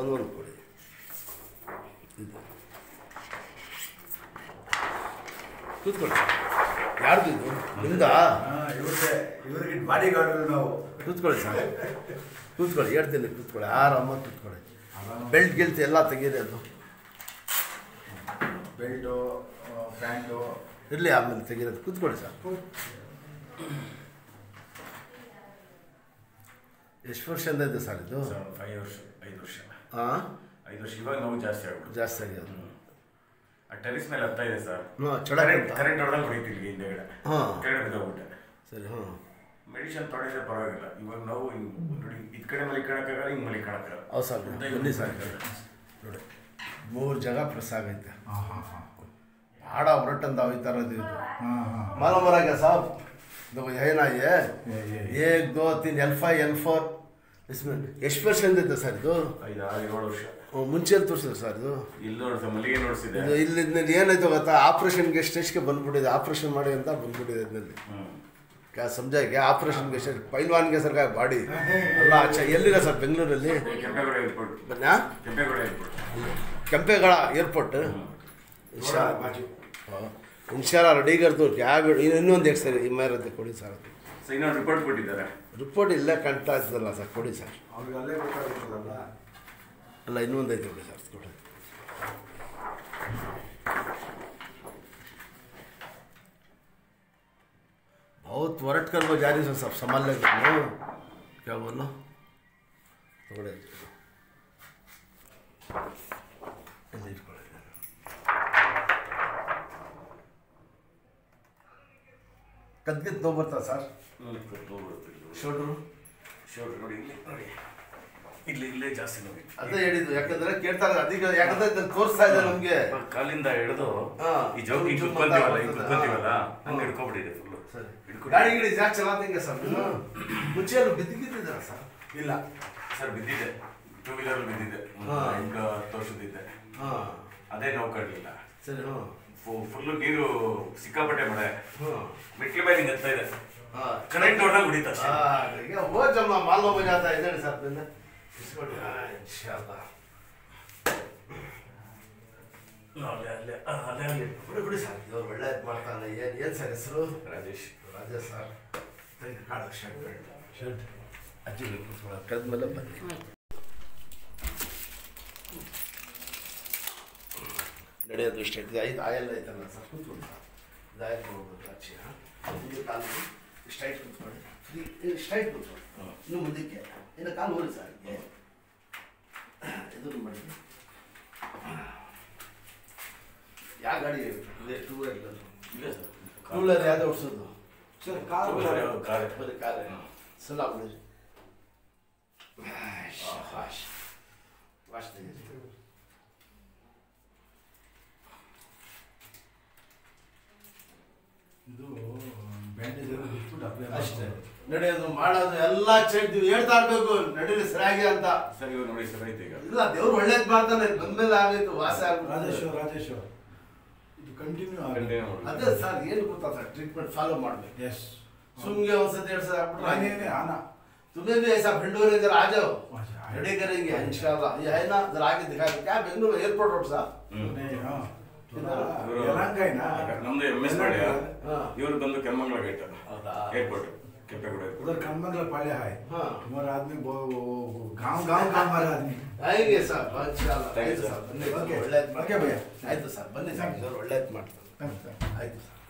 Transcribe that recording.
ಒಂದೊಂದು ಕೊಡಿ ಇದು ಕೂತ್ಕೊಳ್ಳಿ ಯಾರ್ದು ಇದು ನಿಮ್ದಾ ಇವ್ರಿಗೆ ಇವ್ರಿಗೆ ಬಾಡಿ ಗಾರ್ಡ್ ನಾವು ಕೂತ್ಕೊಳ್ಳಿ ಸರ್ ಕೂತ್ಕೊಳ್ಳಿ ಹೇಳ್ತೀನಿ ಕೂತ್ಕೊಳ್ಳಿ ಆರಾಮಾಗಿ ಕೂತ್ಕೊಳ್ಳಿ ಬೆಲ್ಟ್ ಗಿಲ್ಟ್ ಎಲ್ಲ ತೆಗೀರಿ ಅದು ಬೆಲ್ಟು ಪ್ಯಾಂಟು ಇರಲಿ ಆಮೇಲೆ ತೆಗೀರೋದು ಕೂತ್ಕೊಳ್ಳಿ ಸರ್ ಎಷ್ಟು ವರ್ಷದಿಂದ ಇದೆ ಸರ್ ಇದು ಐದು ವರ್ಷ ಐದು ವರ್ಷ ಹಾಂ ಐದು ವರ್ಷ ಇವಾಗ ನೋವು ಜಾಸ್ತಿ ಆಗ್ಬಿಡುತ್ತೆ ಜಾಸ್ತಿ ಆಗಿದೆ ಆ ಟೆರಿಸ್ ಮೇಲೆ ಹತ್ತಾ ಇದೆ ಸರ್ ಹಾಂ ಕರೆಂಟ್ ಚಡಕ್ ಕರೆಂಟ್ ಹೊಡೆದಾಗ ಹೊಡಿತೀವಿ ಹಿಂದೆಗಡೆ ಹಾಂ ಕೆಳಗಡೆ ಬಿದ್ದೋಗ್ಬಿಟ್ಟೆ ಸರಿ ಹಾಂ ಮೆಡಿಸಿನ್ ತೊಗೊಂಡಿದ್ರೆ ಪರವಾಗಿಲ್ಲ ಇವಾಗ ನಾವು ಹಿಂಗ್ ನೋಡಿ ಇದ್ ಕಡೆ ಮಲಿ ಕಾಣಕ್ಕಾಗಲ್ಲ ಹಿಂಗ್ ಮಲಿ ಕಾಣಕ್ಕಾಗಲ್ಲ ಹೌದು ಸರ್ ಬನ್ನಿ ಸರ್ ನೋಡಿ ಮೂರು ಜಾಗ ಪ್ರೆಸ್ ಆಗೈತೆ ಹಾಂ ಹಾಂ ಹಾಂ ಭಾಳ ಹೊರಟಂತ ಹೋಯ್ತಾ ಇರೋದು ಇದು ಹಾಂ ಹಾಂ मालूम हो रहा क्या साहब देखो यही ना ये ये, ये। एक दो तीन एल फाइव एल फोर इसमें ಎಷ್ಟು ಪರ್ಸೆಂಟ್ ಇದೆ ಸರ್ ಇದು ಐದು ಆರು ಏಳು ವರ್ಷ ಓ, ಮುಂಚೆ ತೋರಿಸಿದ್ರು ಸರ್ ಇದು ಇಲ್ಲಿ ನೋಡ್ಸ ಮಲ್ಲಿಗೆ ನೋಡ್ಸಿದೆ ಇದು ಇಲ್ಲಿ ಇದ್ನಲ್ಲಿ ಏನಾಯ್ತು ಗೊತ್ತಾ ಆಪ್ರೇಷನ್ಗೆ ಸ್ಟೇಜ್ಗೆ ಬಂದ್ಬಿಟ್ಟಿದೆ ಆಪ್ರೇಷನ್ ಮಾಡಿ ಅಂತ ಬಂದ್ಬಿಟ್ಟಿದೆ ಇದರಲ್ಲಿ ಹ್ಮ್ क्या समझा क्या ऑपरेशन के स्टेज पहलवान के सर का बॉडी ಅಲ್ಲ अच्छा ಎಲ್ಲಿದೆ ಸರ್ ಬೆಂಗಳೂರಲ್ಲಿ ಕೆಂಪೇಗೌಡ ಏರ್ಪೋರ್ಟ್ ಬನ್ಯಾ Kempegowda airport Kempegowda airport road ಬಾಜು ಇನ್ಶಾಲ್ಲ ರೆಡಿ ಕರ್ತು ಕ್ಯಾಬ್ ಇನ್ನೊಂದು ಎಷ್ಟು ಸರಿ ಇಮ್ಮಾರತ್ತೆ ಕೊಡಿ ಸರ್ ಸೊ ಇನ್ನೊಂದು ರಿಪೋರ್ಟ್ ಕೊಟ್ಟಿದ್ದಾರೆ ರಿಪೋರ್ಟ್ ಇಲ್ಲೇ ಕಾಣ್ತಾ ಇದ್ದಲ್ಲ ಸರ್ ಕೊಡಿ ಸರ್ ಅವ್ರಿಗೆ ಅಲ್ಲೇ ಗೊತ್ತಾಗುತ್ತದಲ್ಲ ಅಲ್ಲ ಇನ್ನೊಂದು ಐತೆ ಕೊಡಿ ಸರ್ ಕೊಡಿ बहुत वर्ट कर लो जारी से सब संभाल ले क्या बोलो थोड़े ಇಲ್ಲಿ ಇಟ್ಕೊಳ್ಳಿ. ಕದ್ಗಿದ್ ನೋವು ಬರ್ತಾ ಸರ್ ಶೋಲ್ಡ್ರು ಶೋಲ್ಡರ್ ನೋಡಿ ಇಲ್ಲಿ ನೋಡಿ ಇಲ್ಲಿ ಇಲ್ಲೇ ಜಾಸ್ತಿ ನೋವಿತ್ತು ಅದೇ ಹೇಳಿದ್ದು ಯಾಕಂದ್ರೆ ಕೇಳ್ತಾರೆ ಅದೀಗ ಯಾಕಂದ್ರೆ ಇದನ್ನ ತೋರಿಸ್ತಾ ಇದೆ ನಮ್ಗೆ ಕಾಲಿಂದ ಹಿಡಿದು ಹಾ. ಈ ಜೋಗಿ ಚುಮ್ ಚುಮ್ ಕುತ್ಕೊಂತೀವಲ್ಲ ಅಂತ ಈಗ ಬರ್ತದೆ. ಕುತ್ಕೊಂತೀವಲ್ಲ ಹಾ. ಹಂಗೆ ಹಿಡ್ಕೊಬಿಟ್ಟಿದೆ ಫುಲ್ಲು ಸರಿ ಹಿಡ್ಕೊಂಡು ಗಾಡಿ ಗಿಡಿ ಜಾಸ್ತಿ ಚಲಾತಿಂಗ ಸರ್ ನೀವು ಮುಂಚೆ ಎಲ್ಲ ಬಿದ್ದಿದ್ದಿದ್ದೀರಾ ಸರ್ ಇಲ್ಲ ಸರ್ ಬಿದ್ದಿದೆ ಟೂ ವೀಲರ್ ಬಿದ್ದಿದೆ ಹಾ. ಎಂಟು ಹತ್ತು ವರ್ಷದಿದ್ದೆ ಹಾಂ ಅದೇ ನೋವು ಕಾಡಲಿಲ್ಲ ಸರಿ ಹ್ಞೂ ಫುಲ್ಲು ನೀರು ಸಿಕ್ಕಾಪಟ್ಟೆ ಮಳೆ ಹ್ಞೂ ಮೆಟ್ಲ ಮೇಲೆ ಹಿಂಗೆ ಹತ್ತಾ ಇದೆ ಹಾಂ ಕರೆಂಟ್ ಹೊಡೆದಾಗ ಹೊಡಿತಾ ಅಷ್ಟೇ. ಈಗ ಹೋದ ಜಮ್ಮ ಮಾಲ್ ಹೋಗಿ ಜಾತ ಇದ್ದೇನೆ ಸರ್ ನಿನ್ನ ಇಸ್ಕೊಡಿ ಹಾಂ ಇನ್ಶಾಲ್ಲ ಅಲ್ಲೇ ಅಲ್ಲೇ ಆ, ಅಲ್ಲೇ ಅಲ್ಲೇ ಬಿಡಿ ಬಿಡಿ ಸರ್ ಇವ್ರು ಒಳ್ಳೆ ಇದು ಮಾಡ್ತಾನೆ ಏನು ಏನು ಸರ್ ಹೆಸರು ರಾಜೇಶ್ ರಾಜಾ ಸರ್ ತೆಗೆದು ಕಾಳು ಶರ್ಟ್ ಶರ್ಟ್ ಅಜ್ಜಿ ಕದ್ಮೇಲೆ ಬನ್ನಿ ನಡೆಯೋದು ಇಷ್ಟ ಐತೆ ಐದು ಆಯಲ್ ಐತಲ್ಲ ಸರ್ ಕೂತ್ಕೊಳ್ಳಿ ಸರ್ ಇದು ಆಯಲ್ ಹೋಗ್ಬೇಕು ಆಚೆ ಹಾಂ ಇದು ಕಾಲು ಸ್ಟ್ರೈಟ್ ಕೂತ್ಕೊಳ್ಳಿ ಫ್ರೀ ಸ್ಟ್ರೈಟ್ ಕೂತ್ಕೊಳ್ಳಿ ಇನ್ನು ಮುಂದಕ್ಕೆ ಇನ್ನು ಕಾಲು ಹೋಗಿ ಸರ್ ಹೀಗೆ ಇದನ್ನು ಮಾಡಿ ಯಾವ ಗಾಡಿ ಇದೆ ಟೂ ವೀಲರ್ ಇಲ್ಲ ಸರ್ ಟೂ ವೀಲರ್ ಯಾವ್ದು ಓಡಿಸೋದು ಸರ್ ಕಾರು ಕಾರ್ ಬರೀ ಕಾಲ ಸಲ ಬಿಡಿ ವಾಶ್ ವಾಶ್ ತೆಗೀರಿ ಇದು ಬ್ಯಾಂಡೇಜ್ ಎಲ್ಲ ಬಿಟ್ಬಿಟ್ಟು ಅಪ್ಲೈ ಅಷ್ಟೇ ನಡೆಯೋದು ಮಾಡೋದು ಎಲ್ಲ ಚೆಕ್ ಹೇಳ್ತಾ ಇರ್ಬೇಕು ನಡೀಲಿ ಸರಿಯಾಗಿ ಅಂತ ಸರ್ ಇವಾಗ ನೋಡಿ ಸರ್ ಐತೆ ಈಗ ಇಲ್ಲ ದೇವ್ರು ಒಳ್ಳೇದ್ ಮಾಡ್ತಾನೆ ಬಂದ್ಮೇಲೆ ಆಗೈತು ವಾಸ ರಾಜೇಶ್ ಆಗ್ಬಿಟ್ಟು ರಾಜೇಶ್ ಇದು ಕಂಟಿನ್ಯೂ ಆಗಿದೆ Continue ಮಾಡು. ಅದೇ ಸರ್ ಏನು ಗೊತ್ತಾ ಸರ್ ಟ್ರೀಟ್ಮೆಂಟ್ ಫಾಲೋ ಮಾಡ್ಬೇಕು ಎಸ್ ಸುಮ್ಗೆ ಒಂದ್ಸತಿ ಎರಡು ಸಲ आने ಆಗ್ಬಿಟ್ರೆ आना तुम्हें भी ऐसा भिंडोर है जरा आ जाओ अच्छा, आए। रेडी करेंगे इंशाल्लाह ये है ना जरा आगे दिखा दो क्या बेंगलुरु एयरपोर्ट रोड साहब ಹ್ಮ್. नहीं हाँ थोड़ा ಇವ್ರು- ಯಲಹಂಕೈನಾ ನಮ್ದು ಎಮ್ ಎಸ್ ಮಾಡಿ ಹಾ. ಇವ್ರು ಬಂದು ಕೆಮ್ಮಂಗ್ಲ ಗೇಟ್ ಹೌದಾ? ಏರ್ಪೋರ್ಟ್ ಕೆಂಪೇಗೌಡ उधर ಏರ್ಪೋರ್ಟ್ कमंगला पाले है हाँ। तुम्हारा आदमी वो- वो- वो गांव गांव का हमारा आदमी ಆಯ್ಗೆ ಸರ್ ಇಂಶಾಲ್ಲಾಹ Thank you, ಆಯ್ತು sir. ಸರ್ ಬನ್ನಿ Okay. ಒಳ್ಳೇದು Okay, ಭಯ್ಯ. ಆಯ್ತು ಸರ್ ಬನ್ನಿ ಸರ್ ಒಳ್ಳೇದು ಮಾಡ್ತಾರೆ Thanks, sir. ಆಯ್ತು ಸರ್